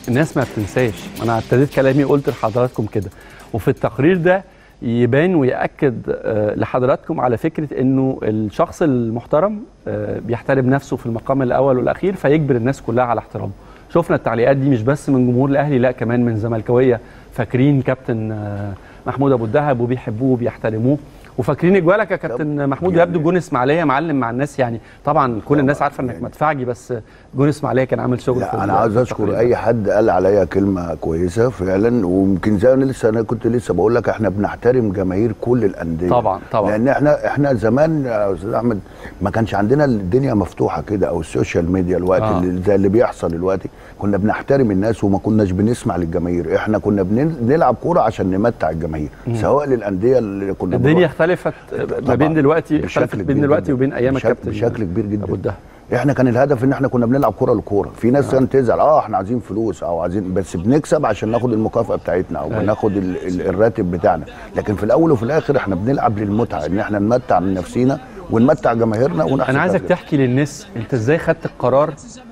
الناس ما بتنساش انا ابتديت كلامي قلت لحضراتكم كده وفي التقرير ده يبان ويأكد آه، لحضراتكم على فكرة انه الشخص المحترم آه، بيحترم نفسه في المقام الاول والاخير فيجبر الناس كلها على احترامه شفنا التعليقات دي مش بس من جمهور الاهلي لا كمان من زملكاويه فاكرين كابتن آه، محمود ابو الدهب وبيحبوه وبيحترموه وفاكرين اجوالك يا كابتن محمود يعني- يبدو جون اسماعيليه معلم مع الناس يعني طبعا كل الناس عارفه انك يعني- مدفعجي بس جون اسماعيليه كان عامل شغل في لا انا ال- عاوز في اشكر التقرير اي ده. حد قال عليا كلمه كويسه فعلا ويمكن زي انا لسه انا كنت لسه بقول لك احنا بنحترم جماهير كل الانديه طبعا طبعا لان احنا احنا زمان يا استاذ احمد ما كانش عندنا الدنيا مفتوحه كده او السوشيال ميديا الوقت آه. آه. اللي زي اللي بيحصل دلوقتي كنا بنحترم الناس وما كناش بنسمع للجماهير احنا كنا بنلعب كوره عشان نمتع الجماهير سواء للانديه اللي كنا الدنيا بنروح- اختلفت ما طبعاً. بين دلوقتي بشكل اختلفت بين كبير دلوقتي جداً. وبين ايام بشكل- الكابتن بشكل كبير جدا ابو الدهب احنا كان الهدف ان احنا كنا بنلعب كوره لكوره في ناس كانت تزعل اه احنا عايزين فلوس او عايزين بس بنكسب عشان ناخد المكافاه بتاعتنا او أيوة. بناخد ال ال الراتب بتاعنا لكن في الاول وفي الاخر احنا بنلعب للمتعه ان احنا نمتع من نفسينا ونمتع جماهيرنا ونحسن انا عايزك أجر. تحكي للناس انت ازاي خدت القرار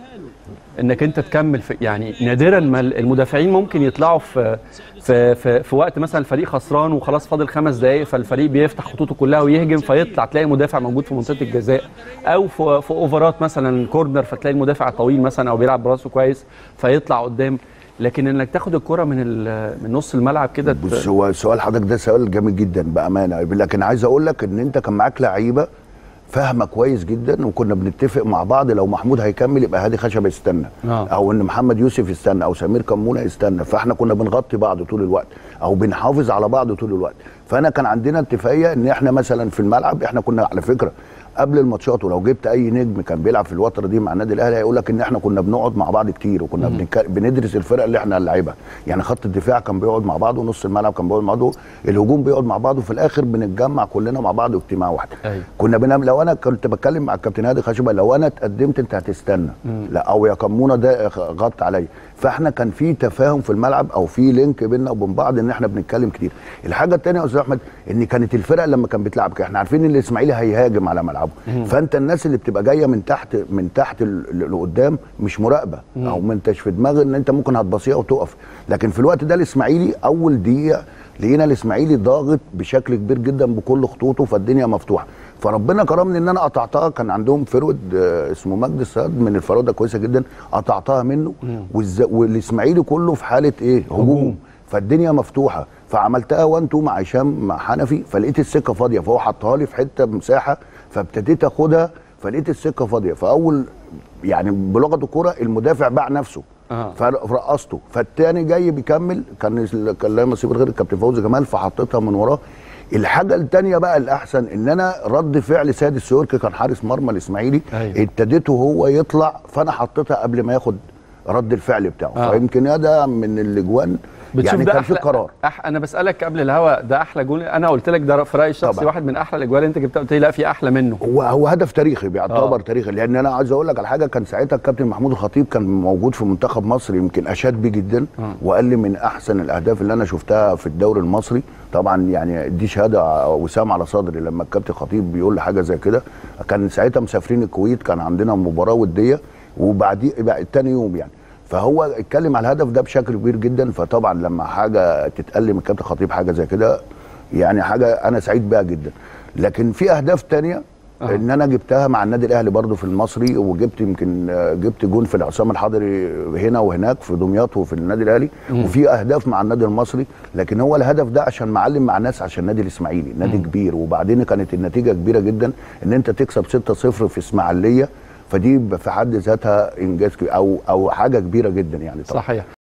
انك انت تكمل في يعني نادرا ما المدافعين ممكن يطلعوا في في في, في وقت مثلا الفريق خسران وخلاص فاضل خمس دقائق فالفريق بيفتح خطوطه كلها ويهجم فيطلع تلاقي مدافع موجود في منطقه الجزاء او في في اوفرات مثلا كورنر فتلاقي المدافع طويل مثلا او بيلعب براسه كويس فيطلع قدام لكن انك تاخد الكره من ال- من نص الملعب كده ت- بص هو سؤال حضرتك ده سؤال جامد جدا بامانه لكن عايز اقول لك ان انت كان معاك لعيبه فاهمه كويس جدا وكنا بنتفق مع بعض لو محمود هيكمل يبقى هادي خشبه يستنى آه. او ان محمد يوسف يستنى او سمير كمونه يستنى فاحنا كنا بنغطي بعض طول الوقت او بنحافظ على بعض طول الوقت فانا كان عندنا اتفاقيه ان احنا مثلا في الملعب احنا كنا على فكره قبل الماتشات ولو جبت اي نجم كان بيلعب في الفتره دي مع النادي الاهلي هيقول لك ان احنا كنا بنقعد مع بعض كتير وكنا بنك... بندرس الفرق اللي احنا هنلعبها يعني خط الدفاع كان بيقعد مع بعضه ونص الملعب كان بيقعد مع بعضه الهجوم بيقعد مع بعضه وفي الاخر بنتجمع كلنا مع بعض اجتماع واحد أيوة. كنا بنعمل لو انا كنت بتكلم مع الكابتن هادي خشبه لو انا اتقدمت انت هتستنى لا او يا كمونه ده غط عليا فاحنا كان في تفاهم في الملعب او في لينك بيننا وبين بعض ان احنا بنتكلم كتير الحاجه الثانيه يا استاذ احمد ان كانت الفرق لما كان بتلعب احنا عارفين ان الاسماعيلي هيهاجم على ملعبه فانت الناس اللي بتبقى جايه من تحت من تحت ال- ال- لقدام مش مراقبه او ما انتش في دماغ ان انت ممكن هتبصيها وتقف لكن في الوقت ده الاسماعيلي اول دقيقه لقينا الاسماعيلي ضاغط بشكل كبير جدا بكل خطوطه فالدنيا مفتوحه فربنا كرمني ان انا قطعتها كان عندهم فرود آه، اسمه مجدي الصياد من الفراوده كويسه جدا قطعتها منه والز- والاسماعيلي كله في حاله ايه هجوم فالدنيا مفتوحه فعملتها وان تو مع هشام مع حنفي فلقيت السكه فاضيه فهو حطها لي في حته مساحه فابتديت اخدها فلقيت السكه فاضيه فاول يعني بلغه الكوره المدافع باع نفسه آه. فرقصته فالتاني جاي بيكمل كان ال- كان لا نصيب غير الكابتن فوزي جمال فحطيتها من وراه الحاجه التانيه بقى الاحسن ان انا رد فعل سيد السيوركي كان حارس مرمى الاسماعيلي أيوة. ابتديته هو يطلع فانا حطيتها قبل ما ياخد رد الفعل بتاعه آه. فيمكن ده من الاجوان بتشوف يعني ده كان في احلى قرار أح... انا بسالك قبل الهوا ده احلى جول انا قلت لك ده في رايي الشخصي طبعا. واحد من احلى الاجوال اللي انت جبتها قلت لي لا في احلى منه هو هو هدف تاريخي بيعتبر آه. تاريخي لان انا عايز اقول لك على حاجه كان ساعتها الكابتن محمود الخطيب كان موجود في منتخب مصر يمكن اشاد بيه جدا آه. وقال لي من احسن الاهداف اللي انا شفتها في الدوري المصري طبعا يعني دي شهاده وسام على صدري لما الكابتن خطيب بيقول لي حاجه زي كده كان ساعتها مسافرين الكويت كان عندنا مباراه وديه وبعديه بقى تاني يوم يعني فهو اتكلم على الهدف ده بشكل كبير جدا فطبعا لما حاجه تتقال من الكابتن خطيب حاجه زي كده يعني حاجه انا سعيد بيها جدا لكن في اهداف تانية آه. ان انا جبتها مع النادي الاهلي برضو في المصري وجبت يمكن آه، جبت جون في العصام الحضري هنا وهناك في دمياط وفي النادي الاهلي وفي اهداف مع النادي المصري لكن هو الهدف ده عشان معلم مع الناس عشان النادي الاسماعيلي نادي كبير وبعدين كانت النتيجه كبيره جدا ان انت تكسب 6-0 في اسماعيليه فدي في حد ذاتها انجاز كبير او او حاجه كبيره جدا يعني طبعا صحيح